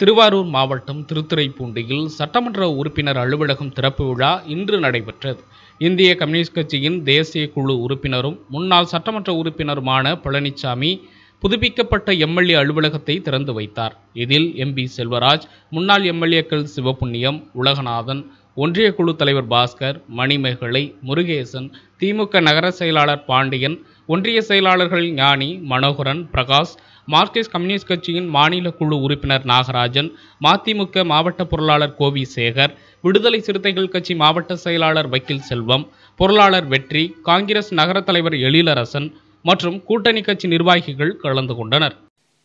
திருவாரூர் மாவட்டம் திருத்துறைப்பூண்டியில் சட்டமன்ற உறுப்பினர் அலுவலகம் திறப்பு விழா இன்று நடைபெற்றது இந்திய கம்யூனிஸ்ட் கட்சியின் தேசிய குழு உறுப்பினரும் முன்னாள் சட்டமன்ற உறுப்பினருமான பழனிசாமி புதுப்பிக்கப்பட்ட எம்எல்ஏ அலுவலகத்தை திறந்து வைத்தார் இதில் எம்பி செல்வராஜ் முன்னாள் எம்எல்ஏக்கள் சிவபுண்ணியம் உலகநாதன் ஒன்றிய குழு தலைவர் பாஸ்கர் மணிமேகலை முருகேசன் திமுக நகர செயலாளர் பாண்டியன் ஒன்றிய செயலாளர்கள் ஞானி மனோகரன் பிரகாஷ் மார்க்சிஸ்ட் கம்யூனிஸ்ட் கட்சியின் மாநில குழு உறுப்பினர் நாகராஜன் மதிமுக மாவட்ட பொருளாளர் கோவி சேகர் விடுதலை சிறுத்தைகள் கட்சி மாவட்ட செயலாளர் வக்கீல் செல்வம் பொருளாளர் வெற்றி காங்கிரஸ் நகர தலைவர் எழிலரசன் மற்றும் கூட்டணி கட்சி நிர்வாகிகள் கலந்து கொண்டனர்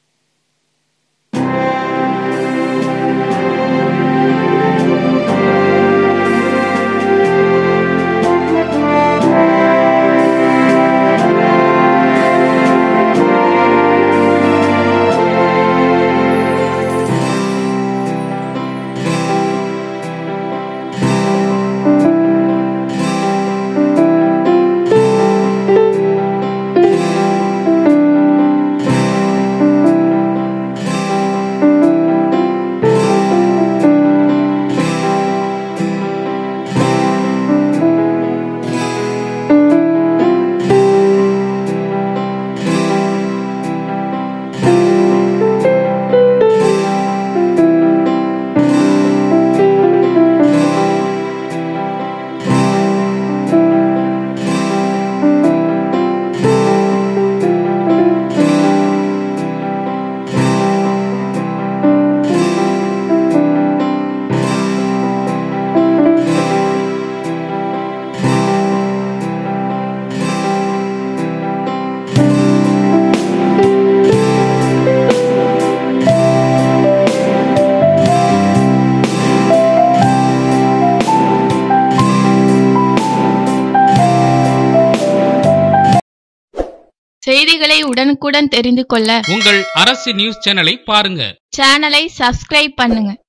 செய்திகளை உடனுக்குடன் தெரிந்து கொள்ள உங்கள் அரசு நியூஸ் சேனலை பாருங்க சேனலை சப்ஸ்கிரைப் பண்ணுங்க